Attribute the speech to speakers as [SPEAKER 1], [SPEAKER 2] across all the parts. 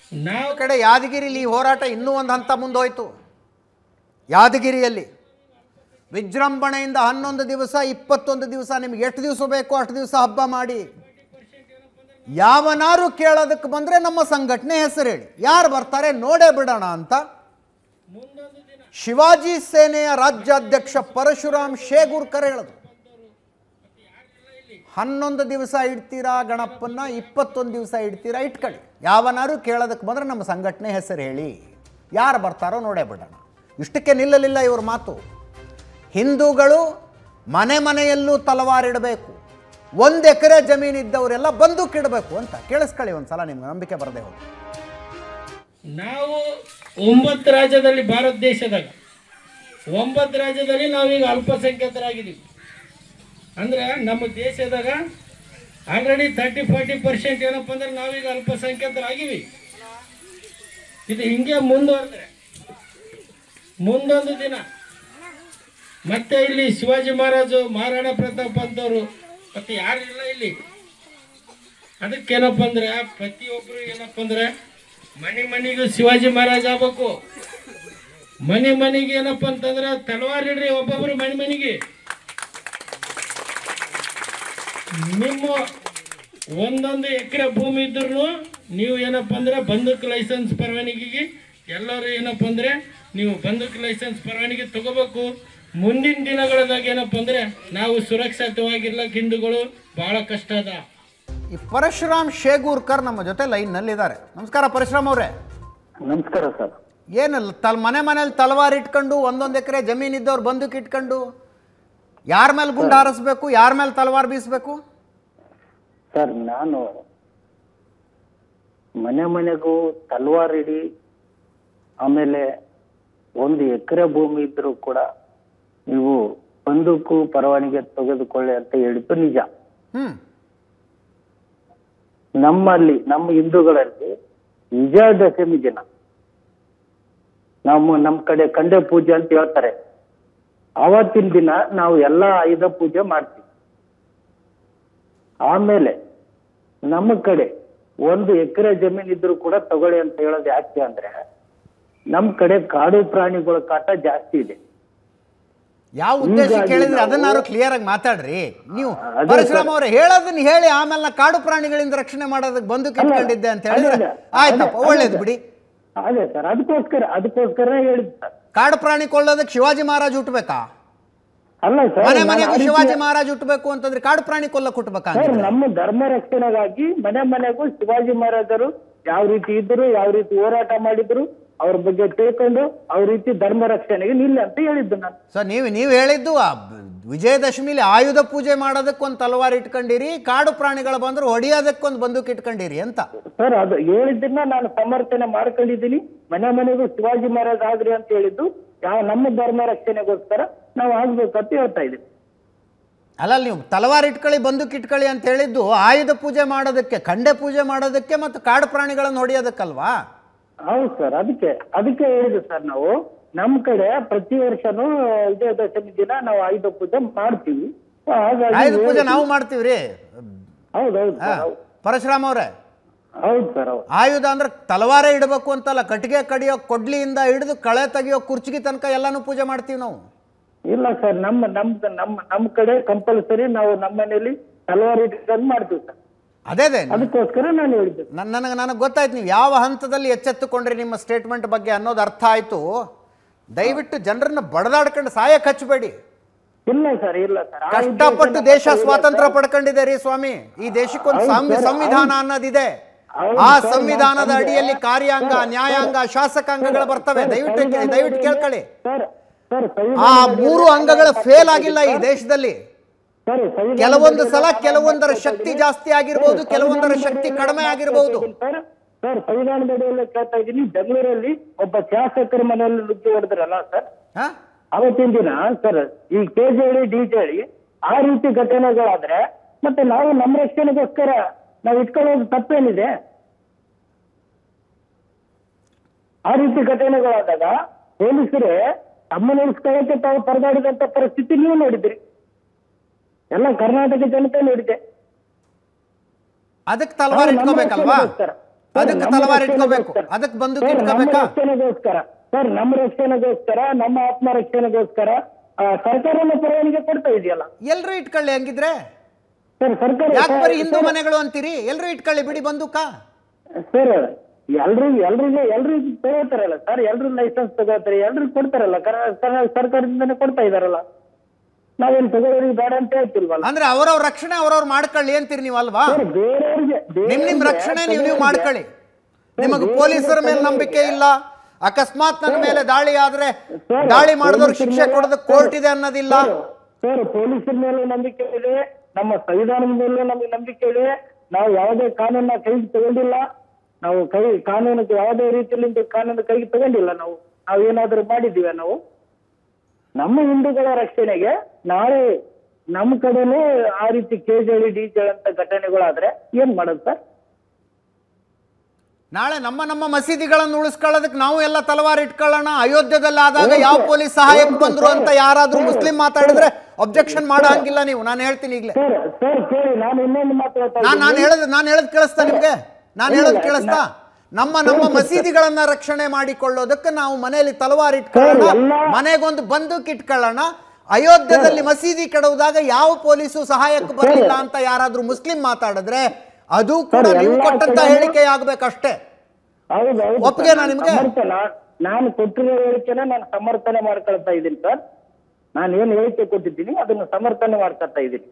[SPEAKER 1] ನಾವು
[SPEAKER 2] ಕಡೆ ಯಾದಗಿರಿಲಿ ಈ ಹೋರಾಟ ಇನ್ನೂ ಒಂದು ಹಂತ ಮುಂದೋಯ್ತು ಯಾದಗಿರಿಯಲ್ಲಿ ವಿಜೃಂಭಣೆಯಿಂದ ಹನ್ನೊಂದು ದಿವಸ ಇಪ್ಪತ್ತೊಂದು ದಿವಸ ನಿಮ್ಗೆ ಎಷ್ಟು ದಿವಸ ಬೇಕೋ ಅಷ್ಟು ದಿವಸ ಹಬ್ಬ ಮಾಡಿ ಯಾವನಾರು ಕೇಳೋದಕ್ಕೆ ಬಂದರೆ ನಮ್ಮ ಸಂಘಟನೆ ಹೆಸರು ಹೇಳಿ ಯಾರು ಬರ್ತಾರೆ ನೋಡೇ ಬಿಡೋಣ ಅಂತ
[SPEAKER 1] ಮುಂದೊಂದು ದಿನ
[SPEAKER 2] ಶಿವಾಜಿ ಸೇನೆಯ ರಾಜ್ಯಾಧ್ಯಕ್ಷ ಪರಶುರಾಮ್ ಶೇಗೂರ್ಕರ್ ಹೇಳಿದ್ರು ಹನ್ನೊಂದು ದಿವಸ ಇಡ್ತೀರಾ ಗಣಪನ್ನ ಇಪ್ಪತ್ತೊಂದು ದಿವಸ ಇಡ್ತೀರಾ ಇಟ್ಕೊಳ್ಳಿ ಯಾವನಾರು ಕೇಳೋದಕ್ಕೆ ಬಂದರೆ ನಮ್ಮ ಸಂಘಟನೆ ಹೆಸರು ಹೇಳಿ ಯಾರು ಬರ್ತಾರೋ ನೋಡೇ ಬಿಡೋಣ ಇಷ್ಟಕ್ಕೆ ನಿಲ್ಲಲಿಲ್ಲ ಇವ್ರ ಮಾತು ಹಿಂದೂಗಳು ಮನೆ ಮನೆಯಲ್ಲೂ ತಲವಾರಿಡಬೇಕು ಒಂದು ಎಕರೆ ಜಮೀನಿದ್ದವರೆಲ್ಲ ಬಂದೂಕಿಡಬೇಕು ಅಂತ ಕೇಳಿಸ್ಕೊಳ್ಳಿ ಒಂದು ಸಲ ನಿಮ್ಗೆ ನಂಬಿಕೆ ಬರದೆ ಹೋಗಿ
[SPEAKER 1] ನಾವು ಒಂಬತ್ತು ರಾಜ್ಯದಲ್ಲಿ ಭಾರತ ದೇಶದಾಗ ಒಂಬತ್ತು ರಾಜ್ಯದಲ್ಲಿ ನಾವೀಗ ಅಲ್ಪಸಂಖ್ಯಾತರಾಗಿದ್ದೀವಿ ಅಂದ್ರೆ ನಮ್ಮ ದೇಶದಾಗ ಆಲ್ರೆಡಿ ತರ್ಟಿ ಫಾರ್ಟಿ ಪರ್ಸೆಂಟ್ ಏನಪ್ಪ ಅಂದ್ರೆ ನಾವೀಗ ಅಲ್ಪಸಂಖ್ಯಾತರಾಗಿವಿ ಇದು ಹಿಂಗೆ ಮುಂದುವರೆದ್ರೆ ಮುಂದೊಂದು ದಿನ ಮತ್ತೆ ಇಲ್ಲಿ ಶಿವಾಜಿ ಮಹಾರಾಜು ಮಹಾರಾಣಾ ಪ್ರತಾಪ್ ಅಂತವರು ಮತ್ತೆ ಯಾರು ಇಲ್ಲ ಇಲ್ಲಿ ಅದಕ್ಕೇನಪ್ಪ ಅಂದ್ರೆ ಪ್ರತಿಯೊಬ್ಬರು ಏನಪ್ಪ ಅಂದ್ರೆ ಮನೆ ಮನೆಗೂ ಶಿವಾಜಿ ಮಹಾರಾಜ ಆಗ್ಬೇಕು ಮನೆ ಮನೆಗೆ ಏನಪ್ಪ ಅಂತಂದ್ರೆ ತಲವಾರ್ ಇಡ್ರಿ ಒಬ್ಬೊಬ್ರು ಮನೆ ಮನೆಗೆ ನಿಮ್ಮ ಒಂದೊಂದು ಎಕರೆ ಭೂಮಿ ಇದ್ರೂ ನೀವು ಏನಪ್ಪ ಅಂದ್ರೆ ಬಂದೂಕ್ ಲೈಸೆನ್ಸ್ ಪರವಾನಗಿಗೆ ಎಲ್ಲರೂ ಏನಪ್ಪ ಅಂದ್ರೆ ನೀವು ಬಂದೂಕ್ ಲೈಸೆನ್ಸ್ ಪರವಾನಗಿ ತಗೋಬೇಕು ಮುಂದಿನ ದಿನಗಳದಾಗ ಏನಪ್ಪ ಅಂದ್ರೆ ನಾವು ಸುರಕ್ಷಿತವಾಗಿರ್ಲಕ್ಕೆ ಹಿಂದೂಗಳು ಬಹಳ ಕಷ್ಟ ಅದ
[SPEAKER 2] ಈ ಪರಶುರಾಮ್ ಶೇಗೂರ್ಕರ್ ನಮ್ಮ ಜೊತೆ ಲೈನ್ನಲ್ಲಿದ್ದಾರೆ ನಮಸ್ಕಾರ ಪರಶುರಾಮ್ ಅವರೇ
[SPEAKER 3] ನಮಸ್ಕಾರ ಸರ್
[SPEAKER 2] ಏನು ತಲ್ ಮನೆ ಮನೇಲಿ ತಲವಾರ್ ಇಟ್ಕೊಂಡು ಒಂದೊಂದು ಎಕರೆ ಜಮೀನು ಇದ್ದವ್ರು ಬಂದೂಕ್ ಇಟ್ಕೊಂಡು ಯಾರ ಮೇಲೆ ಗುಂಡು ಹಾರಿಸ್ಬೇಕು ಯಾರ ಮೇಲೆ ತಲವಾರ್ ಬೀಸಬೇಕು
[SPEAKER 3] ಸರ್ ನಾನು ಮನೆ ಮನೆಗೂ ತಲ್ವಾರ್ ಇಡಿ ಆಮೇಲೆ ಒಂದು ಎಕರೆ ಭೂಮಿ ಇದ್ರೂ ಕೂಡ ನೀವು ಬಂದೂಕು ಪರವಾನಗಿ ತೆಗೆದುಕೊಳ್ಳಿ ಅಂತ ಹೇಳಿದ್ದು ನಿಜ
[SPEAKER 2] ಹ್ಞೂ
[SPEAKER 3] ನಮ್ಮಲ್ಲಿ ನಮ್ಮ ಹಿಂದೂಗಳಲ್ಲಿ ವಿಜಯದಶಮಿ ದಿನ ನಮ್ಮ ನಮ್ಮ ಕಡೆ ಕಂಡೆ ಪೂಜೆ ಅಂತ ಹೇಳ್ತಾರೆ ಆವತ್ತಿನ ದಿನ ನಾವು ಎಲ್ಲ ಆಯುಧ ಪೂಜೆ ಮಾಡ್ತೀವಿ ಆಮೇಲೆ ನಮ್ಮ ಕಡೆ ಒಂದು ಎಕರೆ ಜಮೀನ್ ಇದ್ರೂ ಕೂಡ ತಗೊಳ್ಳಿ ಅಂತ ಹೇಳೋದು ಯಾಕೆ ಅಂದ್ರೆ ನಮ್ ಕಡೆ ಕಾಡು ಪ್ರಾಣಿಗಳ ಕಾಟ ಜಾಸ್ತಿ ಇದೆ
[SPEAKER 2] ಯಾವ ಉದ್ದೇಶ
[SPEAKER 3] ಹೀಗಾಗಿ
[SPEAKER 2] ಕೇಳಿದ್ರೆ
[SPEAKER 3] ನಾವು-
[SPEAKER 2] ಅದನ್ನಾರು ಕ್ಲಿಯರ್ ಆಗಿ ಮಾತಾಡ್ರಿ ನೀವು
[SPEAKER 3] ಅದೇ
[SPEAKER 2] ಪರಶುರಾಮ್ ಅವರೇ ಹೇಳೋದನ್ನ ಹೇಳಿ ಆಮೇಲೆ ನಾ ಕಾಡು ಪ್ರಾಣಿಗಳಿಂದ ರಕ್ಷಣೆ ಮಾಡೋದಕ್ಕೆ ಬಂದೂಕ್
[SPEAKER 3] ಅಲ್ಲ,
[SPEAKER 2] ಇಟ್ಕೊಂಡಿದ್ದೆ ಅಂತ
[SPEAKER 3] ಅದೇ,
[SPEAKER 2] ಹೇಳಿದ್ರೆ
[SPEAKER 3] ಅದೇ,
[SPEAKER 2] ಆಯ್ತಪ್ಪ
[SPEAKER 3] ಅದೇ,
[SPEAKER 2] ಒಳ್ಳೇದು
[SPEAKER 3] ಅದೇ.
[SPEAKER 2] ಬಿಡಿ
[SPEAKER 3] ಅದೇ ಸರ್ ಅದಕ್ಕೋಸ್ಕರ ಅದಕ್ಕೋಸ್ಕರ ಹೇಳಿದ್ ಸರ್
[SPEAKER 2] ಕಾಡು ಪ್ರಾಣಿ ಕೊಳ್ಳೋದಕ್ಕೆ ಶಿವಾಜಿ ಮಹಾರಾಜ್ ಹುಟ್ಟಬೇಕಾ
[SPEAKER 3] ಅಲ್ಲ ಸರ್
[SPEAKER 2] ಮನೆ
[SPEAKER 3] ನಾನು
[SPEAKER 2] ಮನೆಗೂ
[SPEAKER 3] ಆ ರೀತಿ-
[SPEAKER 2] ಶಿವಾಜಿ ಮಹಾರಾಜ್ ಹುಟ್ಟಬೇಕು ಅಂತಂದ್ರೆ ಕಾಡು ಪ್ರಾಣಿ ಕೊಲ್ಲಕ್ಕೆ ಹುಟ್ಟಬೇಕಾ
[SPEAKER 3] ಸರ್ ನಮ್ಮ ಧರ್ಮ ರಕ್ಷಣೆಗಾಗಿ ಮನೆ ಮನೆಗೂ ಶಿವಾಜಿ ಮಹಾರಾಜರು ಯಾವ ರೀತಿ ಇದ್ರು ಯಾವ ರೀತಿ ಹೋರಾಟ ಮಾಡಿದ್ರು ಅವ್ರ ಬಗ್ಗೆ ತಿಳ್ಕೊಂಡು ಅವ್ರ ರೀತಿ ಧರ್ಮ ರಕ್ಷಣೆಗೆ ನಿಲ್ಲ ಅಂತ ಹೇಳಿದ್ದು ನಾನು
[SPEAKER 2] ಸೊ ನೀವು ನೀವು ಹೇಳಿದ್ದು ಆ ಬ- ವಿಜಯದಶಮಿಲಿ ಆಯುಧ ಪೂಜೆ ಮಾಡೋದಕ್ಕೆ ಒಂದು ತಲವಾರ್ ಇಟ್ಕೊಂಡಿರಿ ಕಾಡು ಪ್ರಾಣಿಗಳು ಬಂದ್ರು ಹೊಡಿಯೋದಕ್ಕೊಂದು ಬಂದೂಕ್ ಇಟ್ಕೊಂಡಿರಿ ಅಂತ
[SPEAKER 3] ಸರ್ ಅದು ಹೇಳಿದ್ದನ್ನ ನಾನು ಸಮರ್ಥನೆ ಮಾಡ್ಕೊಂಡಿದ್ದೀನಿ ಮನೆ ಮನೆಗೂ ಶಿವಾಜಿ ಮಹಾರಾಜ್ ಆಗ್ರಿ ಅಂತ ಹೇಳಿದ್ದು ಯಾವ ನಮ್ಮ ಧರ್ಮ ರಕ್ಷಣೆಗೋಸ್ಕರ ನಾವು ಆಗ್ಬೇಕಂತ ಹೇಳ್ತಾ ಇದ್ದೀವಿ
[SPEAKER 2] ಅಲ್ಲ ನೀವು ತಲವಾರ್ ಇಟ್ಕೊಳ್ಳಿ ಬಂದೂಕ್ ಇಟ್ಕೊಳ್ಳಿ ಅಂತ ಹೇಳಿದ್ದು ಆಯುಧ ಪೂಜೆ ಮಾಡೋದಕ್ಕೆ ಖಂಡೆ ಪೂಜೆ ಮಾಡೋದಕ್ಕೆ ಮತ್ತು ಕಾಡು ಪ್ರಾಣಿಗಳನ್ನು ಹೊಡಿಯೋದಕ್ಕಲ್ವಾ
[SPEAKER 3] ಹೌದು ಸರ್ ಅದಕ್ಕೆ ಅದಕ್ಕೆ ಹೇಳಿದ್ದು ಸರ್ ನಾವು ನಮ್ ಕಡೆ ಪ್ರತಿ ವರ್ಷನೂ ವಿಜಯದಶಮಿ ದಿನ ನಾವು ಆಯುಧ ಪೂಜೆ ಮಾಡ್ತೀವಿ ಹಾಗಾಗಿ
[SPEAKER 2] ಆಯುಧ ಪೂಜೆ
[SPEAKER 3] ಹೇಳಿದ್ದು-
[SPEAKER 2] ನಾವು ಮಾಡ್ತೀವ್ರಿ
[SPEAKER 3] ಹೌದೌದು
[SPEAKER 2] ಹಾ.
[SPEAKER 3] ಸರ್ ಹೌದು.
[SPEAKER 2] ಪರಶುರಾಮ್ ಅವರೇ
[SPEAKER 3] ಹೌದು ಸರ್ ಹೌದು
[SPEAKER 2] ಆಯುಧ ಅಂದ್ರೆ ತಲವಾರೇ ಇಡಬೇಕು ಅಂತಲ್ಲ ಕಟ್ಟಿಗೆ ಕಡಿಯೋ ಕೊಡ್ಲಿಯಿಂದ ಹಿಡಿದು ಕಳೆ ತೆಗಿಯೋ ಕುರ್ಚಿಗೆ ತನಕ ಎಲ್ಲಾನು ಪೂಜೆ ಮಾಡ್ತೀವಿ ನಾವು
[SPEAKER 3] ಇಲ್ಲ ಸರ್ ನಮ್ಮ ನಮ್ದು ನಮ್ಮ ನಮ್ಮ ಕಡೆ ಕಂಪಲ್ಸರಿ ನಾವು ನಮ್ಮ ಮನೇಲಿ ಹಲವಾರು ಇಟ್ಕೊಂಡು ಮಾಡ್ತೀವಿ ಸರ್
[SPEAKER 2] ಅದೇ ಅದೇ
[SPEAKER 3] ಅದಕ್ಕೋಸ್ಕರ ನಾನು ಹೇಳಿದ್ದು
[SPEAKER 2] ನನ್ನ ನನಗೆ ನನಗೆ ಗೊತ್ತಾಯ್ತು ನೀವು ಯಾವ ಹಂತದಲ್ಲಿ ಎಚ್ಚೆತ್ತುಕೊಂಡ್ರಿ ನಿಮ್ಮ ಸ್ಟೇಟ್ಮೆಂಟ್ ಬಗ್ಗೆ ಅನ್ನೋದು ಅರ್ಥ ಆಯಿತು ದಯವಿಟ್ಟು ಜನರನ್ನ ಬಡದಾಡ್ಕೊಂಡು ಸಾಯಕ್ಕೆ ಹಚ್ಚಬೇಡಿ
[SPEAKER 3] ಇಲ್ಲ ಸರ್ ಇಲ್ಲ ಸರ್ ಆ
[SPEAKER 2] ಕಷ್ಟಪಟ್ಟು
[SPEAKER 3] ಉದ್ದೇಶ
[SPEAKER 2] ದೇಶ
[SPEAKER 3] ನಮ್ಮ
[SPEAKER 2] ಸ್ವಾತಂತ್ರ್ಯ
[SPEAKER 3] ಇಲ್ಲ
[SPEAKER 2] ಪಡ್ಕೊಂಡಿದೆ ರೀ ಸ್ವಾಮಿ ಈ ದೇಶಕ್ಕೊಂದು
[SPEAKER 3] ಹೌದು
[SPEAKER 2] ಸಂವಿ-
[SPEAKER 3] ಸರ್,
[SPEAKER 2] ಸಂವಿಧಾನ
[SPEAKER 3] ಹೌದು.
[SPEAKER 2] ಅನ್ನೋದಿದೆ
[SPEAKER 3] ಹೌದು
[SPEAKER 2] ಆ
[SPEAKER 3] ಸರ್,
[SPEAKER 2] ಸಂವಿಧಾನದ
[SPEAKER 3] ನಾನು
[SPEAKER 2] ಅಡಿಯಲ್ಲಿ
[SPEAKER 3] ಸಂವಿಧಾನ-
[SPEAKER 2] ಕಾರ್ಯಾಂಗ
[SPEAKER 3] ಸರ್,
[SPEAKER 2] ನ್ಯಾಯಾಂಗ
[SPEAKER 3] ಸರ್,
[SPEAKER 2] ಶಾಸಕಾಂಗಗಳು
[SPEAKER 3] ಸರ್,
[SPEAKER 2] ಬರ್ತವೆ
[SPEAKER 3] ಸರ್,
[SPEAKER 2] ದಯವಿಟ್ಟು
[SPEAKER 3] ಸಂವಿಧಾನದ
[SPEAKER 2] ದಯವಿಟ್ಟು
[SPEAKER 3] ಅಡಿಯಲ್ಲಿ-
[SPEAKER 2] ಕೇಳ್ಕೊಳ್ಳಿ
[SPEAKER 3] ಸರ್ ಸರ್
[SPEAKER 2] ಆ
[SPEAKER 3] ಸಂವಿಧಾನದ
[SPEAKER 2] ಮೂರು
[SPEAKER 3] ಅಡಿಯಲ್ಲಿ
[SPEAKER 2] ಅಂಗಗಳು
[SPEAKER 3] ನಾನು
[SPEAKER 2] ಫೇಲ್ ಆಗಿಲ್ಲ ಈ
[SPEAKER 3] ಸರ್,
[SPEAKER 2] ದೇಶದಲ್ಲಿ
[SPEAKER 3] ಸರ್, ಸಂವಿಧಾನದ
[SPEAKER 2] ಕೆಲವೊಂದು ಸಲ
[SPEAKER 3] ಅಡಿಯಲ್ಲಿ ನಾನು
[SPEAKER 2] ಕೆಲವೊಂದರ
[SPEAKER 3] ಮಾತಾಡ್ತಾ
[SPEAKER 2] ಶಕ್ತಿ
[SPEAKER 3] ಇದ್ದೀನಿ.
[SPEAKER 2] ಜಾಸ್ತಿ ಆಗಿರ್ಬೋದು
[SPEAKER 3] ಸರ್,
[SPEAKER 2] ಕೆಲವೊಂದರ
[SPEAKER 3] ಸಂವಿಧಾನದ
[SPEAKER 2] ಶಕ್ತಿ
[SPEAKER 3] ಅಡಿಯಲ್ಲಿ
[SPEAKER 2] ಕಡಿಮೆ
[SPEAKER 3] ನಾನು
[SPEAKER 2] ಆಗಿರ್ಬೋದು
[SPEAKER 3] ಮಾತಾಡ್ತಾ ಇದ್ದೀನಿ, ಸರ್ ಸರ್ ಸಂವಿಧಾನದ ಅಡಿಯಲ್ಲಿ ಕೇಳ್ತಾ ಇದ್ದೀನಿ ಬೆಂಗಳೂರಲ್ಲಿ ಒಬ್ಬ ಶಾಸಕರ ಮನೆಯಲ್ಲಿ ನುಗ್ಗಿ ಹೊಡೆದ್ರಲ್ಲ ಸರ್
[SPEAKER 2] ಹಾ
[SPEAKER 3] ಅವತ್ತಿನ ದಿನ ಸರ್ ಈ ಕೆಜೆಡಿ ಡಿಜೆಡಿ ಆ ರೀತಿ ಘಟನೆಗಳಾದ್ರೆ ಮತ್ತೆ ನಾವು ನಮ್ಮ ರಕ್ಷಣೆಗೋಸ್ಕರ ನಾವು ಇಟ್ಕೊಳ್ಳೋದು ತಪ್ಪೇನಿದೆ ಆ ರೀತಿ ಘಟನೆಗಳಾದಾಗ ಪೊಲೀಸರೇ ತಮ್ಮನ್ನು ಉಳಿಸ್ಕೊಳ್ಳೋಕೆ ತಾವು ಪರದಾಡಿದಂತ ಪರಿಸ್ಥಿತಿ ನೀವು ನೋಡಿದ್ರಿ ಎಲ್ಲ ಕರ್ನಾಟಕ ಜನತೆ ನೋಡಿದೆ
[SPEAKER 2] ಅದಕ್ಕೆ ತಲವಾರ್
[SPEAKER 3] ನಾವು ನಮ್ಮ
[SPEAKER 2] ಇಟ್ಕೋಬೇಕಲ್ವಾ
[SPEAKER 3] ರಕ್ಷಣೆಗೋಸ್ಕರ.
[SPEAKER 2] ಅದಕ್ಕೆ
[SPEAKER 3] ನಮ್ಮ
[SPEAKER 2] ತಲವಾರ್
[SPEAKER 3] ರಕ್ಷಣೆಗೋಸ್ಕರ.
[SPEAKER 2] ಇಟ್ಕೋಬೇಕು ಅದಕ್ಕೆ ಬಂದೂಕ್
[SPEAKER 3] ಸರ್, ನಮ್ಮ
[SPEAKER 2] ಇಟ್ಕೋಬೇಕಾ
[SPEAKER 3] ರಕ್ಷಣೆಗೋಸ್ಕರ ಸರ್ ನಮ್ಮ ರಕ್ಷಣೆಗೋಸ್ಕರ ನಮ್ಮ ಆತ್ಮರಕ್ಷಣೆಗೋಸ್ಕರ ಆ, ಸರ್ಕಾರನ ಪರವಾನಿಗೆ ಕೊಡ್ತಾ ಇದೆಯಲ್ಲ
[SPEAKER 2] ಎಲ್ರು ಇಟ್ಕೊಳ್ಳಿ ಹಂಗಿದ್ರೆ
[SPEAKER 3] ಸರ್ ಸರ್ಕಾರ
[SPEAKER 2] ಯಾಕೆ ಬರೀ ಹಿಂದೂ ಮನೆಗಳು ಅಂತೀರಿ ಎಲ್ರು ಇಟ್ಕೊಳ್ಳಿ ಬಿಡಿ ಬಂದೂಕ
[SPEAKER 3] ಸರ್ ಎಲ್ರಿಗೂ ಎಲ್ರಿಗೂ ಎಲ್ರಿಗೂ ತಗೋತಾರಲ್ಲ ಸರ್ ಎಲ್ರು ಲೈಸೆನ್ಸ್ ತಗೋತಾರೆ ಎಲ್ರಿಗೂ ಕೊಡ್ತಾರಲ್ಲ ಕರ- ಕರ- ಸರ್ಕಾರದಿಂದನೇ ಕೊಡ್ತಾ ಇದಾರಲ್ಲ ನಾವೇನ್ ತಗೊಳ್ಳೋರಿಗೆ ಬೇಡ ಅಂತ ಹೇಳ್ತಿಲ್ವಲ್ಲ
[SPEAKER 2] ಅಂದ್ರೆ ಅವ್ರವ್ರ ರಕ್ಷಣೆ ಅವ್ರವ್ರು ಮಾಡ್ಕೊಳ್ಳಿ ಅಂತೀರಿ ನೀವು ಅಲ್ವಾ
[SPEAKER 3] ಸರ್ ಬೇರೆಯವ್ರಿಗೆ
[SPEAKER 2] ನಿಮ್ ನಿಮ್ ರಕ್ಷಣೆ ನೀವು ನೀವು ಮಾಡ್ಕೊಳ್ಳಿ ನಿಮಗೆ ಪೊಲೀಸರ ಮೇಲೆ ನಂಬಿಕೆ ಇಲ್ಲ ಅಕಸ್ಮಾತ್ ನನ್ನ ಮೇಲೆ ದಾಳಿ ಆದ್ರೆ ದಾಳಿ ಮಾಡಿದವ್ರಿಗೆ ಶಿಕ್ಷೆ ಕೊಡೋದಕ್ಕೆ ಕೋರ್ಟ್ ಇದೆ ಅನ್ನೋದಿಲ್ಲ
[SPEAKER 3] ಸರ್ ಪೊಲೀಸರ ಮೇಲೆ ನಂಬಿಕೆ ಇದೆ ನಮ್ಮ ಸಂವಿಧಾನದ ಮೇಲೆ ನಮಗೆ ನಂಬಿಕೆ ಇದೆ ನಾವು ಯಾವುದೇ ಕಾನೂನ ಕೈಗೆ ತಗೊಂಡಿಲ್ಲ ನಾವು ಕೈ ಕಾನೂನು ಯಾವುದೇ ರೀತಿಯಲ್ಲಿ ಕಾನೂನು ಕೈಗೆ ತಗೊಂಡಿಲ್ಲ ನಾವು ನಾವು ಏನಾದ್ರೂ ಮಾಡಿದ್ದೀವ ನಾವು ನಮ್ಮ ಹಿಂದೂಗಳ ರಕ್ಷಣೆಗೆ ನಾಳೆ ನಮ್ಮ ಕಡೆನೇ ಆ ರೀತಿ ಕೆಜಳಿ ಡಿಜಳಿ ಅಂತ ಘಟನೆಗಳಾದ್ರೆ ಏನ್ ಮಾಡೋದು ಸರ್
[SPEAKER 2] ನಾಳೆ ನಮ್ಮ ನಮ್ಮ ಮಸೀದಿಗಳನ್ನು ಉಳಿಸ್ಕೊಳ್ಳೋದಕ್ಕೆ ನಾವು ಎಲ್ಲ ತಲವಾರ್ ಇಟ್ಕೊಳ್ಳೋಣ ಅಯೋಧ್ಯದಲ್ಲಿ ಆದಾಗ ಯಾವ ಪೊಲೀಸ್ ಸಹಾಯಕ್ಕೆ ಬಂದ್ರು ಅಂತ ಯಾರಾದ್ರೂ ಮುಸ್ಲಿಂ ಮಾತಾಡಿದ್ರೆ ಅಬ್ಜೆಕ್ಷನ್ ಮಾಡೋ ಹಂಗಿಲ್ಲ ನೀವು ನಾನು ಹೇಳ್ತೀನಿ ಈಗಲೇ
[SPEAKER 3] ಸರ್ ಸರ್ ಕೇಳಿ ನಾನು ಇನ್ನೊಂದು ಮಾತಾಡ್ತಾ
[SPEAKER 2] ನಾನು ನಾನು
[SPEAKER 3] ಇದ್ದೀನಿ.
[SPEAKER 2] ಹೇಳದ್ ನಾನು ಹೇಳದ್ ಕೇಳಿಸ್ತಾ ನಿಮ್ಗೆ ನಾನು
[SPEAKER 3] ಇಲ್ಲ,
[SPEAKER 2] ಹೇಳದ್
[SPEAKER 3] ಇಲ್ಲ,
[SPEAKER 2] ಕೇಳಿಸ್ತಾ
[SPEAKER 3] ನಾ-
[SPEAKER 2] ನಮ್ಮ ನಮ್ಮ
[SPEAKER 3] ಕೇಳಿಸುತ್ತೆ.
[SPEAKER 2] ಮಸೀದಿಗಳನ್ನ ರಕ್ಷಣೆ ಮಾಡಿಕೊಳ್ಳೋದಕ್ಕೆ ನಾವು ಮನೆಯಲ್ಲಿ ತಲವಾರ್ ಇಟ್ಕೊಳ್ಳೋಣ
[SPEAKER 3] ಸರ್, ಎಲ್ಲ-
[SPEAKER 2] ಮನೆಗೊಂದು ಬಂದೂಕ್ ಇಟ್ಕೊಳ್ಳೋಣ ಅಯೋಧ್ಯದಲ್ಲಿ ಮಸೀದಿ ಕೆಡವುದಾಗ ಯಾವ ಪೊಲೀಸು ಸಹಾಯಕ್ಕೆ ಬರಲಿಲ್ಲ ಅಂತ ಯಾರಾದ್ರೂ ಮುಸ್ಲಿಂ ಮಾತಾಡಿದ್ರೆ ಅದು ಕೂಡ
[SPEAKER 3] ಸರ್,
[SPEAKER 2] ನೀವು
[SPEAKER 3] ಎಲ್ಲ
[SPEAKER 2] ಕೊಟ್ಟಂತ
[SPEAKER 3] ಕಡೆನೂ-
[SPEAKER 2] ಹೇಳಿಕೆ ಆಗ್ಬೇಕಷ್ಟೇ
[SPEAKER 3] ಹೌದು ಹೌದು
[SPEAKER 2] ಒಪ್ಪಿಗೆನಾ
[SPEAKER 3] ಸರ್,
[SPEAKER 2] ನಿಮ್ಗೆ?
[SPEAKER 3] ಸಮರ್ಥನ ನಾನು ಕೊಟ್ಟಿರೋ ಹೇಳಿಕೆನ ನಾನು ಸಮರ್ಥನೆ ಮಾಡ್ಕೊಳ್ತಾ ಇದ್ದೀನಿ ಸರ್ ನಾನು ಏನು ಹೇಳಿಕೆ ಕೊಟ್ಟಿದ್ದೀನಿ ಅದನ್ನು ಸಮರ್ಥನೆ ಮಾಡ್ಕೊಳ್ತಾ ಇದ್ದೀನಿ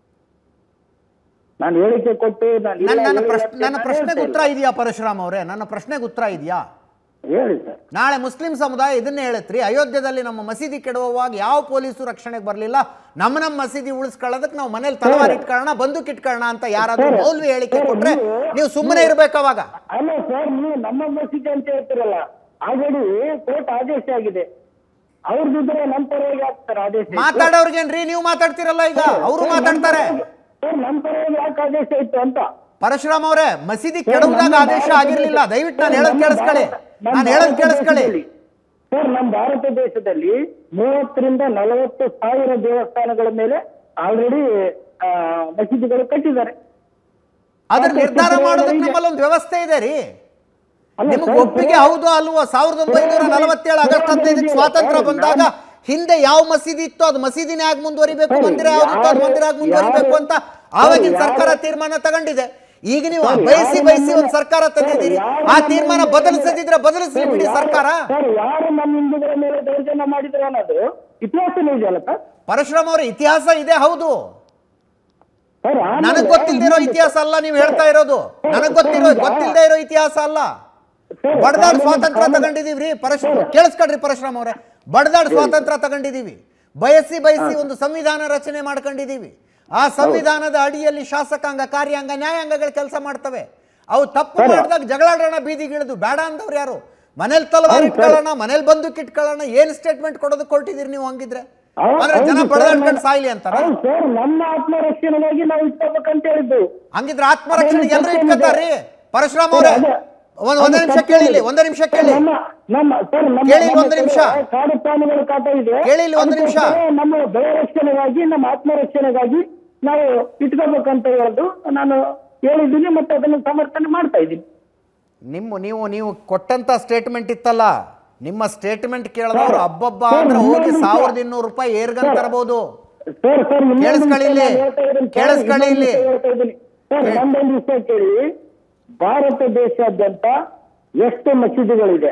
[SPEAKER 3] ನಾನು ಹೇಳಿಕೆ ಕೊಟ್ಟು ನಾನು ಇಲ್ಲ,
[SPEAKER 2] ನನ್ನ ನನ್ನ
[SPEAKER 3] ಇಲ್ಲ
[SPEAKER 2] ಪ್ರಶ್ನೆ
[SPEAKER 3] ಅಂತ
[SPEAKER 2] ನನ್ನ
[SPEAKER 3] ನಾನು
[SPEAKER 2] ಪ್ರಶ್ನೆಗೆ
[SPEAKER 3] ಹೇಳ್ತಾ
[SPEAKER 2] ಉತ್ತರ ಇದೆಯಾ ಪರಶುರಾಮ್ ಅವರೇ ನನ್ನ ಪ್ರಶ್ನೆಗೆ ಉತ್ತರ ಇದೆಯಾ
[SPEAKER 3] ಇಲ್ಲ. ಹೇಳಿ ಸರ್
[SPEAKER 2] ನಾಳೆ ಮುಸ್ಲಿಂ ಸಮುದಾಯ ಇದನ್ನೇ ಹೇಳತ್ರಿ ಅಯೋಧ್ಯದಲ್ಲಿ ನಮ್ಮ ಮಸೀದಿ ಕೆಡುವಾಗ ಯಾವ ಪೊಲೀಸರು ರಕ್ಷಣೆಗೆ ಬರಲಿಲ್ಲ ನಮ್ಮ ನಮ್ಮ ಮಸೀದಿ ಉಳಿಸ್ಕೊಳ್ಳೋದಕ್ಕೆ ನಾವು ಮನೇಲಿ ತಲವಾರ್ ಇಟ್ಕೊಳ್ಳೋಣ ಬಂದೂಕ್ ಇಟ್ಕೊಳ್ಳೋಣ ಅಂತ ಯಾರಾದ್ರೂ
[SPEAKER 3] ಸರ್,
[SPEAKER 2] ಮೌಲ್ವಿ ಹೇಳಿಕೆ
[SPEAKER 3] ಸರ್,
[SPEAKER 2] ಕೊಟ್ರೆ
[SPEAKER 3] ನೀವು-
[SPEAKER 2] ನೀವು ಸುಮ್ಮನೆ ಇರ್ಬೇಕು ಅವಾಗ
[SPEAKER 3] ಅಲ್ಲ ಸರ್ ನೀವು ನಮ್ಮ ಮಸೀದಿ ಅಂತ ಹೇಳ್ತಿರಲ್ಲ ಆಲ್ರೆಡಿ ಕೋರ್ಟ್ ಆದೇಶ ಆಗಿದೆ ಅವ್ರದ್ದಿದ್ರೆ ನಮ್ಮ ಪರವಾಗಿ ಆಗ್ತಾರೆ ಆದೇಶ ಇತ್ತು.
[SPEAKER 2] ಮಾತಾಡೋರ್ಗೇನ್ರಿ ನೀವು ಮಾತಾಡ್ತಿರಲ್ಲ ಈಗ ಅವರು
[SPEAKER 3] ಸರ್,
[SPEAKER 2] ಮಾತಾಡ್ತಾರೆ
[SPEAKER 3] ನಮ್ಮ ಪರವಾಗಿ- ಸರ್ ನಮ್ಮ ಪರವಾಗಿ ಯಾಕೆ ಆದೇಶ ಇತ್ತು ಅಂತ
[SPEAKER 2] ಪರಶುರಾಮ್ ಅವರೇ ಮಸೀದಿ ಕೆಡುವುದಾಗ
[SPEAKER 3] ನಮ್ಮ
[SPEAKER 2] ಆದೇಶ
[SPEAKER 3] ಭಾರತ
[SPEAKER 2] ಆಗಿರ್ಲಿಲ್ಲ
[SPEAKER 3] ದೇಶ-
[SPEAKER 2] ದಯವಿಟ್ಟು ನಾನು
[SPEAKER 3] ಸರ್,
[SPEAKER 2] ಹೇಳೋದ್
[SPEAKER 3] ನಮ್ಮ
[SPEAKER 2] ಕೇಳಿಸ್ಕೊಳ್ಳಿ
[SPEAKER 3] ಭಾರತ- ನಮ್ಮ
[SPEAKER 2] ನಾನು ಹೇಳೋದ್
[SPEAKER 3] ಭಾರತ
[SPEAKER 2] ಕೇಳಿಸ್ಕೊಳ್ಳಿ
[SPEAKER 3] ದೇಶದಲ್ಲಿ- ಸರ್ ನಮ್ಮ ಭಾರತ ದೇಶದಲ್ಲಿ ಮೂವತ್ತರಿಂದ ನಲವತ್ತು ಸಾವಿರ ದೇವಸ್ಥಾನಗಳ ಮೇಲೆ ಆಲ್ರೆಡಿ ಮಸೀದಿಗಳು ಕಟ್ಟಿದ್ದಾರೆ
[SPEAKER 2] ಅದ್ರ
[SPEAKER 3] ಮತ್ತೆ
[SPEAKER 2] ನಿರ್ಧಾರ
[SPEAKER 3] ಸುಪ್ರೀಂ
[SPEAKER 2] ಮಾಡೋದಕ್ಕೆ
[SPEAKER 3] ಕೋರ್ಟ್
[SPEAKER 2] ನಮ್ಮಲ್ಲಿ ಒಂದು ವ್ಯವಸ್ಥೆ ಇದೆ ರೀ
[SPEAKER 3] ಅಲ್ಲ
[SPEAKER 2] ನಿಮ್ಗೆ
[SPEAKER 3] ಸರ್,
[SPEAKER 2] ಒಪ್ಪಿಗೆ ಹೌದು ಅಲ್ವೋ ಸಾವಿರದ ಒಂಬೈನೂರ ನಲವತ್ತೇಳು ಆಗಸ್ಟ್ ಹದಿನೈದಕ್ಕೆ ಸ್ವಾತಂತ್ರ್ಯ ಬಂದಾಗ ಹಿಂದೆ ಯಾವ ಮಸೀದಿ ಇತ್ತು ಅದು ಮಸೀದಿನೇ ಆಗಿ ಮುಂದುವರಿಬೇಕು
[SPEAKER 3] ಸರ್,
[SPEAKER 2] ಮಂದಿರ ಯಾವ್ದಿತ್ತು ಅದು
[SPEAKER 3] ಯಾರು-
[SPEAKER 2] ಮಂದಿರ ಆಗಿ ಮುಂದುವರಿಬೇಕು
[SPEAKER 3] ಯಾರು-
[SPEAKER 2] ಅಂತ ಆವಾಗಿನ
[SPEAKER 3] ಸರ್,
[SPEAKER 2] ಸರ್ಕಾರ
[SPEAKER 3] ಯಾರು-
[SPEAKER 2] ತೀರ್ಮಾನ ತಗೊಂಡಿದೆ ಈಗ ನೀವು
[SPEAKER 3] ಸರ್,
[SPEAKER 2] ಬಯಸಿ
[SPEAKER 3] ಯಾರು
[SPEAKER 2] ಬಯಸಿ ಒಂದು
[SPEAKER 3] ನಮ್ಮನ್ನ-
[SPEAKER 2] ಸರ್ಕಾರ ತಂದಿದ್ದೀರಿ
[SPEAKER 3] ಸರ್, ಯಾರು
[SPEAKER 2] ಆ
[SPEAKER 3] ನಮ್ಮನ್ನ
[SPEAKER 2] ತೀರ್ಮಾನ
[SPEAKER 3] ಮೇಲೆ-
[SPEAKER 2] ಬದಲಿಸದಿದ್ರೆ ಬದಲಿಸಿ
[SPEAKER 3] ಸರ್,
[SPEAKER 2] ಬಿಡಿ
[SPEAKER 3] ಯಾರು-
[SPEAKER 2] ಸರ್ಕಾರ
[SPEAKER 3] ಸರ್ ಯಾರು ನಮ್ಮ ಹಿಂದೂಗಳ ಮೇಲೆ ದೌರ್ಜನ್ಯ ಮಾಡಿದ್ರು ಅನ್ನೋದು ಇತಿಹಾಸನೇ ಇದೆಯಲ್ಲ ಸರ್
[SPEAKER 2] ಪರಶುರಾಮ್ ಅವರ ಇತಿಹಾಸ ಇದೆ ಹೌದು
[SPEAKER 3] ಸರ್ ಆಮೇಲೆ
[SPEAKER 2] ನನಗ್ ಗೊತ್ತಿಲ್ದಿರೋ ಇತಿಹಾಸ ಅಲ್ಲ ನೀವು ಹೇಳ್ತಾ ಇರೋದು ನನಗ್ ಗೊತ್ತಿರೋ ಗೊತ್ತಿಲ್ಲದೆ ಇರೋ ಇತಿಹಾಸ ಅಲ್ಲ
[SPEAKER 3] ಸರ್,
[SPEAKER 2] ಬಡದಾಡ್
[SPEAKER 3] ಕಾನೂನು-
[SPEAKER 2] ಸ್ವಾತಂತ್ರ್ಯ
[SPEAKER 3] ಕಾನೂನು-
[SPEAKER 2] ತಗೊಂಡಿದೀವ್ರಿ ಪರಶುರಾಮ್ ಕೇಳಿಸ್ಕೊಡ್ರಿ ಪರಶುರಾಮ್ ಅವರೇ ಬಡದಾಡ್ ಸ್ವಾತಂತ್ರ್ಯ ತಗೊಂಡಿದೀವಿ ಬಯಸಿ ಬಯಸಿ ಒಂದು ಸಂವಿಧಾನ ರಚನೆ ಮಾಡ್ಕೊಂಡಿದೀವಿ ಆ ಸಂವಿಧಾನದ ಅಡಿಯಲ್ಲಿ ಶಾಸಕಾಂಗ ಕಾರ್ಯಾಂಗ ನ್ಯಾಯಾಂಗಗಳು ಕೆಲಸ ಮಾಡ್ತವೆ ಅವು ತಪ್ಪು
[SPEAKER 3] ಸರ್.
[SPEAKER 2] ಮಾಡಿದಾಗ ಜಗಳಾಡೋಣ ಬೀದಿಗಿಳಿದು ಬೇಡ ಅಂದವ್ರು ಯಾರು ಮನೇಲಿ ತಲವಾರ್
[SPEAKER 3] ಹೌದು, ಸರ್.
[SPEAKER 2] ಇಟ್ಕೊಳ್ಳೋಣ ಮನೇಲಿ ಬಂದೂಕ್ ಇಟ್ಕೊಳ್ಳೋಣ ಏನ್ ಸ್ಟೇಟ್ಮೆಂಟ್ ಕೊಡೋದಕ್ಕೆ ಕೊಟ್ಟಿದ್ದೀರಿ ನೀವು ಹಂಗಿದ್ರೆ
[SPEAKER 3] ಹೌದು,
[SPEAKER 2] ಅಂದ್ರೆ ಜನ
[SPEAKER 3] ಹೌದು,
[SPEAKER 2] ಬಡದಾಡ್ಕೊಂಡು
[SPEAKER 3] ಸರ್,
[SPEAKER 2] ಸಾಯ್ಲಿ ಅಂತಾರ
[SPEAKER 3] ಹೌದು ಸರ್ ನಮ್ಮ ಆತ್ಮರಕ್ಷಣೆಗಾಗಿ ನಾವು ಇಟ್ಕೋಬೇಕಂತ ಹೇಳಿದ್ದು
[SPEAKER 2] ಹಂಗಿದ್ರೆ ಆತ್ಮರಕ್ಷಣೆಗೆ ಎಲ್ಲರೂ
[SPEAKER 3] ಅದೇನು
[SPEAKER 2] ಇಟ್ಕೋತಾರ್ರಿ ಪರಶುರಾಮ್
[SPEAKER 3] ಸರ್,
[SPEAKER 2] ಅವರೇ
[SPEAKER 3] ಅದೇ-
[SPEAKER 2] ಒಂದ್
[SPEAKER 3] ಅದು
[SPEAKER 2] ಒಂದೇ ನಿಮಿಷ
[SPEAKER 3] ತಪ್ಪು
[SPEAKER 2] ಕೇಳಿ
[SPEAKER 3] ಇದೆ.
[SPEAKER 2] ಒಂದೇ ನಿಮಿಷ
[SPEAKER 3] ಸರ್,
[SPEAKER 2] ಕೇಳಿ
[SPEAKER 3] ನಮ್ಮ ನಮ್ಮ ಸರ್ ನಮ್ಮ
[SPEAKER 2] ಕೇಳಿ
[SPEAKER 3] ನಮ್ಮ
[SPEAKER 2] ಒಂದು
[SPEAKER 3] ಕಡೆ
[SPEAKER 2] ನಿಮಿಷ.
[SPEAKER 3] ಕಾಡು ಪ್ರಾಣಿಗಳ ಕಾಟ ಇದೆ
[SPEAKER 2] ಕೇಳಿ ಇಲ್ಲಿ ಒಂದು ನಿಮಿಷ.
[SPEAKER 3] ಅದಕ್ಕೋಸ್ಕರ ನಮ್ಮ ಬೆಳೆ ರಕ್ಷಣೆಗಾಗಿ ನಮ್ಮ ಆತ್ಮರಕ್ಷಣೆಗಾಗಿ ನಾವು ಇಟ್ಕೋಬೇಕಂತ ಹೇಳೋದು ನಾನು ಹೇಳಿದ್ದೀನಿ ಮತ್ತೆ ಅದನ್ನು ಸಮರ್ಥನೆ ಮಾಡ್ತಾ ಇದ್ದೀನಿ
[SPEAKER 2] ನಿಮ್ಮ ನೀವು ನೀವು ಕೊಟ್ಟಂತ ಸ್ಟೇಟ್ಮೆಂಟ್ ಇತ್ತಲ್ಲ ನಿಮ್ಮ ಸ್ಟೇಟ್ಮೆಂಟ್ ಕೇಳಿದವರು
[SPEAKER 3] ಸರ್,
[SPEAKER 2] ಹಬ್ಬಬ್ಬ
[SPEAKER 3] ಸರ್,
[SPEAKER 2] ಅಂದ್ರೆ ಹೋಗಿ
[SPEAKER 3] ಇನ್ನೊಂದು
[SPEAKER 2] ಸಾವಿರದ
[SPEAKER 3] ನಿಮಿಷ.
[SPEAKER 2] ಇನ್ನೂರು ರೂಪಾಯಿ ಏರ್ಗನ್
[SPEAKER 3] ಸರ್,
[SPEAKER 2] ತರಬಹುದು
[SPEAKER 3] ಸರ್ ಸರ್ ಇನ್ನೊಂದು
[SPEAKER 2] ಕೇಳಿಸ್ಕೊಳ್ಳಿ
[SPEAKER 3] ವಿಷಯ
[SPEAKER 2] ಇಲ್ಲಿ.
[SPEAKER 3] ನಾನು ಹೇಳ್ತಾ ಇದ್ದೀನಿ. ಸರ್,
[SPEAKER 2] ಕೇಳಿಸ್ಕೊಳ್ಳಿ
[SPEAKER 3] ಇನ್ನೊಂದು
[SPEAKER 2] ಇಲ್ಲಿ.
[SPEAKER 3] ವಿಷಯ ಹೇಳ್ತಾ ಇದ್ದೀನಿ. ಸರ್
[SPEAKER 2] ಹೇಳಿ.
[SPEAKER 3] ನಂದೊಂದು ವಿಷಯ ಕೇಳಿ ಭಾರತ ದೇಶಾದ್ಯಂತ ಎಷ್ಟು ಮಸೀದಿಗಳಿದೆ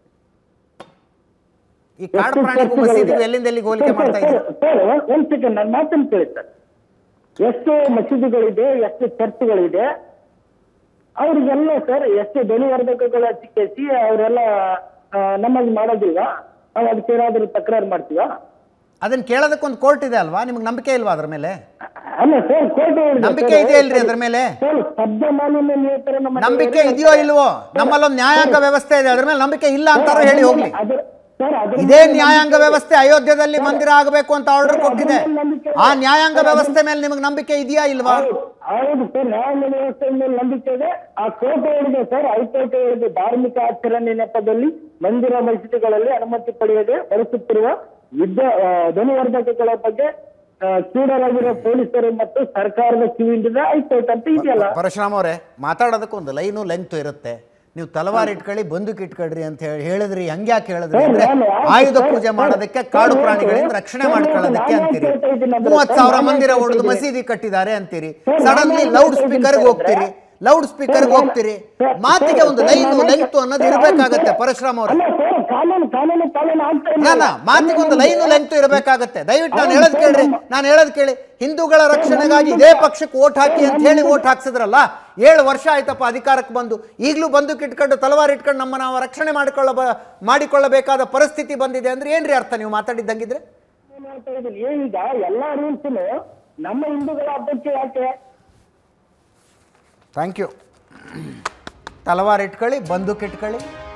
[SPEAKER 2] ಈ ಕಾಡು
[SPEAKER 3] ಎಷ್ಟು
[SPEAKER 2] ಪ್ರಾಣಿಗೂ
[SPEAKER 3] ಚರ್ಚ್ಗಳಿದೆ?
[SPEAKER 2] ಮಸೀದಿಗೂ ಎಲ್ಲಿಂದ ಎಲ್ಲಿಗೆ ಹೋಲಿಕೆ
[SPEAKER 3] ಸರ್,
[SPEAKER 2] ಮಾಡ್ತಾ
[SPEAKER 3] ಸರ್,
[SPEAKER 2] ಇದ್ದೀರಿ
[SPEAKER 3] ಸರ್ ಒಂದ್ ಸೆಕೆಂಡ್ ನನ್ನ ಮಾತನ್ನು ಕೇಳಿ ಸರ್ ಎಷ್ಟು ಮಸೀದಿಗಳಿದೆ ಎಷ್ಟು ಚರ್ಚ್ಗಳಿದೆ ಅವ್ರಿಗೆಲ್ಲ ಸರ್ ಎಷ್ಟು ಧ್ವನಿವರ್ಧಕಗಳ ಚಿಕಿತ್ಸಿ ಅವರೆಲ್ಲ ನಮಗೆ ಮಾಡೋದಿಲ್ವಾ ನಾವು ಅದಕ್ಕೆ ಏನಾದರೂ ತಕರಾರು ಮಾಡ್ತೀವಾ
[SPEAKER 2] ಅದನ್ನ ಕೇಳೋದಕ್ಕೊಂದು ಕೋರ್ಟ್ ಇದೆ ಅಲ್ವಾ ನಿಮ್ಗೆ ನಂಬಿಕೆ ಇಲ್ವಾ ಅದ್ರ ಮೇಲೆ
[SPEAKER 3] ಅಲ್ಲ ಸರ್ ಕೋರ್ಟ್
[SPEAKER 2] ನಂಬಿಕೆ ಇದೆಯಾ ಇಲ್ರಿ ಅದ್ರ ಮೇಲೆ
[SPEAKER 3] ಸರ್ ಶಬ್ದ ಮಾಲಿನ್ಯ ನಿಯಂತ್ರಣ ನಮ್ಮ
[SPEAKER 2] ನಂಬಿಕೆ ಇದೆಯೋ ಇಲ್ವೋ ನಮ್ಮಲ್ಲೊಂದು ನ್ಯಾಯಾಂಗ ವ್ಯವಸ್ಥೆ ಇದೆ ಅದ್ರ ಮೇಲೆ ನಂಬಿಕೆ ಇಲ್ಲ ಅಂತಾರೋ ಹೇಳಿ ಹೋಗ್ಲಿ
[SPEAKER 3] ಅದ್ರ- ಸರ್, ಅದ್ರ
[SPEAKER 2] ಇದೇ
[SPEAKER 3] ಮೇಲೆ
[SPEAKER 2] ನ್ಯಾಯಾಂಗ
[SPEAKER 3] ನಂಬಿಕೆ-
[SPEAKER 2] ವ್ಯವಸ್ಥೆ ಅಯೋಧ್ಯದಲ್ಲಿ ಮಂದಿರ ಆಗಬೇಕು ಅಂತ ಆರ್ಡರ್
[SPEAKER 3] ಸರ್,
[SPEAKER 2] ಕೊಟ್ಟಿದೆ
[SPEAKER 3] ಅದ್ರ ಮೇಲೆ ನಂಬಿಕೆ
[SPEAKER 2] ಆ
[SPEAKER 3] ಇದೆ.
[SPEAKER 2] ನ್ಯಾಯಾಂಗ
[SPEAKER 3] ಸರ್,
[SPEAKER 2] ವ್ಯವಸ್ಥೆ ಮೇಲೆ ನಿಮಗೆ ನಂಬಿಕೆ ಇದೆಯಾ ಇಲ್ವಾ
[SPEAKER 3] ಹೌದು ಹೌದು ಸರ್ ನ್ಯಾಯಾಂಗ ವ್ಯವಸ್ಥೆ ಮೇಲೆ ನಂಬಿಕೆ ಇದೆ ಆ ಕೋರ್ಟ್ ಹೇಳಿದೆ ಸರ್ ಹೈಕೋರ್ಟ್ ಹೇಳಿದೆ ಧಾರ್ಮಿಕ ಆಚರಣೆ ನೆಪದಲ್ಲಿ ಮಂದಿರ ಮಸೀದಿಗಳಲ್ಲಿ ಅನುಮತಿ ಪಡೆಯದೆ ಬಳಸುತ್ತಿರುವ ವಿದ್ಯ ಆ, ಧ್ವನಿವರ್ಧಕಗಳ ಬಗ್ಗೆ ಆ, ಕ್ರೀಡರಾಗಿರೋ ಪೊಲೀಸರು ಮತ್ತು ಸರ್ಕಾರದ ಕಿವಿಯಿಂದ ಹೈಕೋರ್ಟ್ ಅಂತ ಇದೆಯಲ್ಲ
[SPEAKER 2] ಪರಶುರಾಮ್ ಅವರೇ ಮಾತಾಡೋದಕ್ಕೆ ಒಂದು ಲೈನು ಲೆಂತ್ ಇರುತ್ತೆ ನೀವು ತಲವಾರ್ ಇಟ್ಕೊಳ್ಳಿ ಬಂದೂಕ್ ಇಟ್ಕೊಳ್ರಿ ಅಂತ ಹೇಳಿ ಹೇಳಿದ್ರಿ ಹಂಗ್ಯಾಕೆ ಹೇಳಿದ್ರಿ
[SPEAKER 3] ಸರ್,
[SPEAKER 2] ಅಂದ್ರೆ
[SPEAKER 3] ನಾನು ಯಾಕೆ
[SPEAKER 2] ಆಯುಧ
[SPEAKER 3] ಸರ್,
[SPEAKER 2] ಪೂಜೆ
[SPEAKER 3] ಸರ್,
[SPEAKER 2] ಮಾಡೋದಕ್ಕೆ
[SPEAKER 3] ಸರ್,
[SPEAKER 2] ಕಾಡು
[SPEAKER 3] ನಾನು
[SPEAKER 2] ಪ್ರಾಣಿಗಳಿಂದ ರಕ್ಷಣೆ
[SPEAKER 3] ಸರ್,
[SPEAKER 2] ಮಾಡ್ಕೊಳ್ಳೋದಕ್ಕೆ
[SPEAKER 3] ನಾನು
[SPEAKER 2] ಅಂತೀರಿ
[SPEAKER 3] ಹೇಳ್ತಾ ಇದ್ದೀನಿ ಅಂದ್ರೆ
[SPEAKER 2] ಮೂವತ್ತು
[SPEAKER 3] ಸರ್,
[SPEAKER 2] ಸಾವಿರ
[SPEAKER 3] ನಾನು
[SPEAKER 2] ಮಂದಿರ
[SPEAKER 3] ಹೇಳ್ತಾ
[SPEAKER 2] ಹೊಡೆದು
[SPEAKER 3] ಇದ್ದೀನಿ.
[SPEAKER 2] ಮಸೀದಿ ಕಟ್ಟಿದ್ದಾರೆ ಅಂತೀರಿ
[SPEAKER 3] ಸರ್, ನಾನು
[SPEAKER 2] ಸಡನ್ಲಿ
[SPEAKER 3] ಹೇಳ್ತಾ
[SPEAKER 2] ಲೌಡ್
[SPEAKER 3] ಇದ್ದೀನಿ
[SPEAKER 2] ಸ್ಪೀಕರ್ಗೆ
[SPEAKER 3] ಸರ್,
[SPEAKER 2] ಹೋಗ್ತೀರಿ
[SPEAKER 3] ಅಂದ್ರೆ-
[SPEAKER 2] ಲೌಡ್ ಸ್ಪೀಕರ್ಗೆ
[SPEAKER 3] ಸರ್,
[SPEAKER 2] ಹೋಗ್ತೀರಿ
[SPEAKER 3] ಸರ್,
[SPEAKER 2] ಮಾತಿಗೆ
[SPEAKER 3] ಸರ್,
[SPEAKER 2] ಒಂದು
[SPEAKER 3] ಸರ್,
[SPEAKER 2] ಲೈನು
[SPEAKER 3] ನಾನು-
[SPEAKER 2] ಲೆಂತ್ ಅನ್ನೋದು
[SPEAKER 3] ಸರ್,
[SPEAKER 2] ಇರಬೇಕಾಗತ್ತೆ
[SPEAKER 3] ಸರ್,
[SPEAKER 2] ಪರಶುರಾಮ್ ಅವರೇ
[SPEAKER 3] ಅಲ್ಲ ಸರ್ ಕಾನೂನು ಕಾನೂನು ಪಾಲನೆ ಆಗ್ತಾ ಇಲ್ಲ
[SPEAKER 2] ಅಲ್ಲ ಮಾತಿಗೆ ಒಂದು ಲೈನು ಲೆಂತ್ ಇರಬೇಕಾಗತ್ತೆ ದಯವಿಟ್ಟು ನಾನು
[SPEAKER 3] ಹೌದು
[SPEAKER 2] ಹೇಳೋದ್
[SPEAKER 3] ಸರ್,
[SPEAKER 2] ಕೇಳ್ರಿ
[SPEAKER 3] ನಮ್ಮ-
[SPEAKER 2] ನಾನು ಹೇಳೋದ್ ಕೇಳಿ ಹಿಂದೂಗಳ ರಕ್ಷಣೆಗಾಗಿ ಇದೇ ಪಕ್ಷಕ್ಕೆ ಓಟ್ ಹಾಕಿ ಅಂತ ಹೇಳಿ ಓಟ್ ಹಾಕ್ಸಿದ್ರಲ್ಲ ಏಳು ವರ್ಷ ಆಯ್ತಪ್ಪ ಅಧಿಕಾರಕ್ಕೆ ಬಂದು ಈಗಲೂ ಬಂದೂಕ್ ಇಟ್ಕೊಂಡು ತಲವಾರ್ ಇಟ್ಕೊಂಡು ನಮ್ಮ ನಾವು ರಕ್ಷಣೆ ಮಾಡಿಕೊಳ್ಳ ಮಾಡಿಕೊಳ್ಳಬೇಕಾದ ಪರಿಸ್ಥಿತಿ ಬಂದಿದೆ ಅಂದ್ರೆ ಏನ್ರಿ ಅರ್ಥ ನೀವು ಮಾತಾಡಿದ್ದಂಗಿದ್ರೆ
[SPEAKER 3] ನಾನು ಹೇಳ್ತಾ ಇದ್ದೀನಿ ಈಗ ಎಲ್ಲಾ ರೂಲ್ಸ್ ನಮ್ಮ ಹಿಂದೂಗಳ ಹಬ್ಬಕ್ಕೆ ಯಾಕೆ
[SPEAKER 2] ಥ್ಯಾಂಕ್ ಯು ತಲವಾರ್ ಇಟ್ಕೊಳ್ಳಿ ಬಂದೂಕ್ ಇಟ್ಕೊಳ್ಳಿ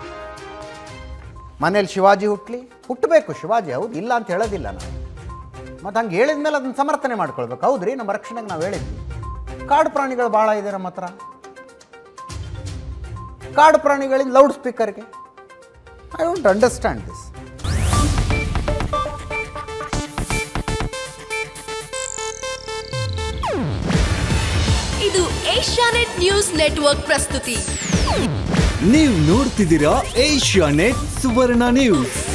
[SPEAKER 2] ಮನೇಲಿ ಶಿವಾಜಿ ಹುಟ್ಲಿ ಹುಟ್ಟಬೇಕು ಶಿವಾಜಿ ಹೌದು ಇಲ್ಲ ಅಂತ ಹೇಳೋದಿಲ್ಲ ನಾವು ಮತ್ತು ಹಂಗೆ ಹೇಳಿದ ಮೇಲೆ ಅದನ್ನ ಸಮರ್ಥನೆ ಮಾಡ್ಕೊಳ್ಬೇಕು ಹೌದ್ರಿ ನಮ್ಮ ರಕ್ಷಣೆಗೆ ನಾವು ಹೇಳಿದ್ವಿ ಕಾಡು ಪ್ರಾಣಿಗಳು ಭಾಳ ಇದೆ ನಮ್ಮ ಹತ್ರ ಕಾಡು ಪ್ರಾಣಿಗಳಿಂದ ಲೌಡ್ ಸ್ಪೀಕರ್ಗೆ ಐ ಡೋಂಟ್ ಅಂಡರ್ಸ್ಟ್ಯಾಂಡ್ ದಿಸ್
[SPEAKER 4] ಇದು ಏಷ್ಯಾನೆಟ್ ನ್ಯೂಸ್ ನೆಟ್ವರ್ಕ್ ಪ್ರಸ್ತುತಿ
[SPEAKER 5] ನೀವು ನೋಡ್ತಿದ್ದೀರಾ ಏಷ್ಯಾ ನೆಟ್ ಸುವರ್ಣ ನ್ಯೂಸ್